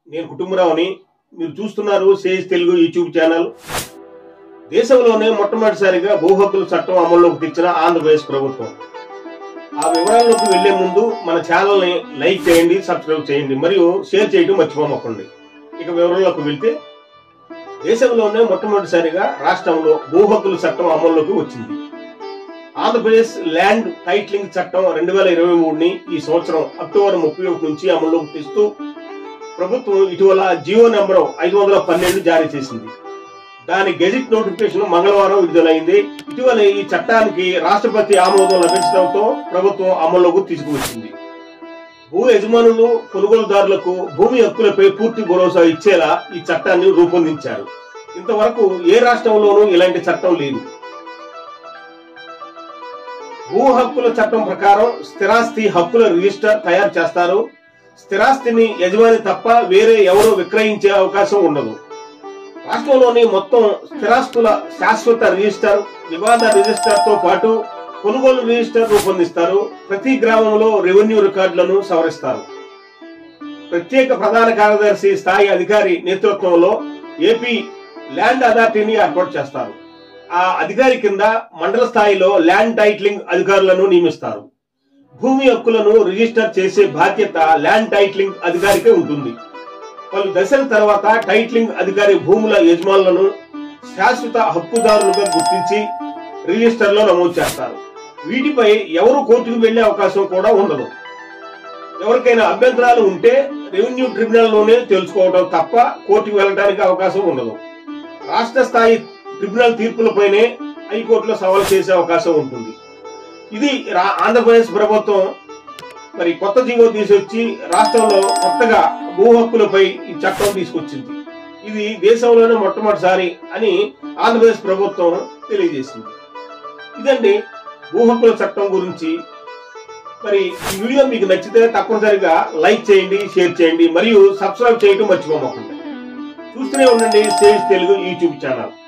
నేను కుటుంబరావుని మీరు చూస్తున్నారు సేజ్ తెలుగు యూట్యూబ్ ఛానల్ దేశంలోనే మొట్టమొదటిసారిగా భూ హక్కుల చట్టం అమల్లోకి తెచ్చిన ఆంధ్రప్రదేశ్ ప్రభుత్వం ఆ వివరాల్లోకి వెళ్లే ముందు మన ఛానల్ని లైక్ చేయండి సబ్స్క్రైబ్ చేయండి మరియు షేర్ చేయడం మర్చిపోమకండి ఇక వివరాల్లోకి వెళ్తే దేశంలోనే మొట్టమొదటిసారిగా రాష్ట్రంలో భూ హక్కుల చట్టం అమల్లోకి వచ్చింది ఆంధ్రప్రదేశ్ ల్యాండ్ టైట్లింగ్ చట్టం రెండు వేల ఇరవై మూడుని ఈ సంవత్సరం అక్టోబర్ ముప్పై ఒకటి నుంచి అమల్లోకి తెస్తూ ప్రభుత్వం ఇటీవల జియో నెంబర్ ఐదు వందల పన్నెండు జారీ చేసింది దాని గెజిట్ నోటిఫికేషన్ మంగళవారం విడుదలైంది ఇటీవల ఈ చట్టానికి రాష్ట్రపతి ఆమోదం లభించడంతో ప్రభుత్వం అమల్లోకి తీసుకువచ్చింది భూ యజమానులు కొనుగోలుదారులకు భూమి హక్కులపై పూర్తి భరోసా ఇచ్చేలా ఈ చట్టాన్ని రూపొందించారు ఇంతవరకు ఏ రాష్ట్రంలోనూ ఇలాంటి చట్టం లేదు భూ హక్కుల చట్టం ప్రకారం స్థిరాస్తి హక్కుల రిజిస్టర్ తయారు చేస్తారు స్థిరాస్తిని యజమాని తప్ప వేరే ఎవరో విక్రయించే అవకాశం ఉండదు రాష్ట్రంలోని మొత్తం స్థిరాస్తుల శాశ్వత రిజిస్టర్ వివాద రిజిస్టర్ తో పాటు కొనుగోలు రిజిస్టర్ రూపొందిస్తారు ప్రతి గ్రామంలో రెవెన్యూ రికార్డులను సవరిస్తారు ప్రత్యేక ప్రధాన కార్యదర్శి స్థాయి అధికారి నేతృత్వంలో ఏపీ ల్యాండ్ అథారిటీని ఏర్పాటు చేస్తారు ఆ అధికారి కింద మండల స్థాయిలో ల్యాండ్ టైట్లింగ్ అధికారులను నియమిస్తారు భూమి హక్కులను రిజిస్టర్ చేసే బాధ్యత ల్యాండ్ టైట్లింగ్ అధికారికే ఉంటుంది పలు దశల తర్వాత టైట్లింగ్ అధికారి భూముల యజమానులను శాశ్వత హక్కుదారులుగా గుర్తించి రిజిస్టర్లో నమోదు చేస్తారు వీటిపై ఎవరు కోర్టుకు వెళ్లే అవకాశం కూడా ఉండదు ఎవరికైనా అభ్యంతరాలు ఉంటే రెవెన్యూ ట్రిబ్యునల్లోనే తెలుసుకోవడం తప్ప కోర్టుకు వెళ్ళడానికి అవకాశం ఉండదు రాష్ట్ర స్థాయి ట్రిబ్యునల్ తీర్పులపైనే హైకోర్టులో సవాల్ చేసే అవకాశం ఉంటుంది ఇది రా- ఆంధ్రప్రదేశ్ ప్రభుత్వం మరి కొత్త జీవో తీసుకొచ్చి రాష్ట్రంలో కొత్తగా భూ హక్కులపై ఈ చట్టం తీసుకొచ్చింది ఇది దేశంలోనే మొట్టమొదటిసారి అని ఆంధ్రప్రదేశ్ ప్రభుత్వం తెలియజేసింది ఇదండి భూ హక్కుల చట్టం గురించి మరి ఈ వీడియో మీకు నచ్చితే తప్పనిసరిగా లైక్ చేయండి షేర్ చేయండి మరియు సబ్స్క్రైబ్ చేయడం మర్చిపోమకండి చూస్తూనే ఉండండి సేజ్ తెలుగు యూట్యూబ్ ఛానల్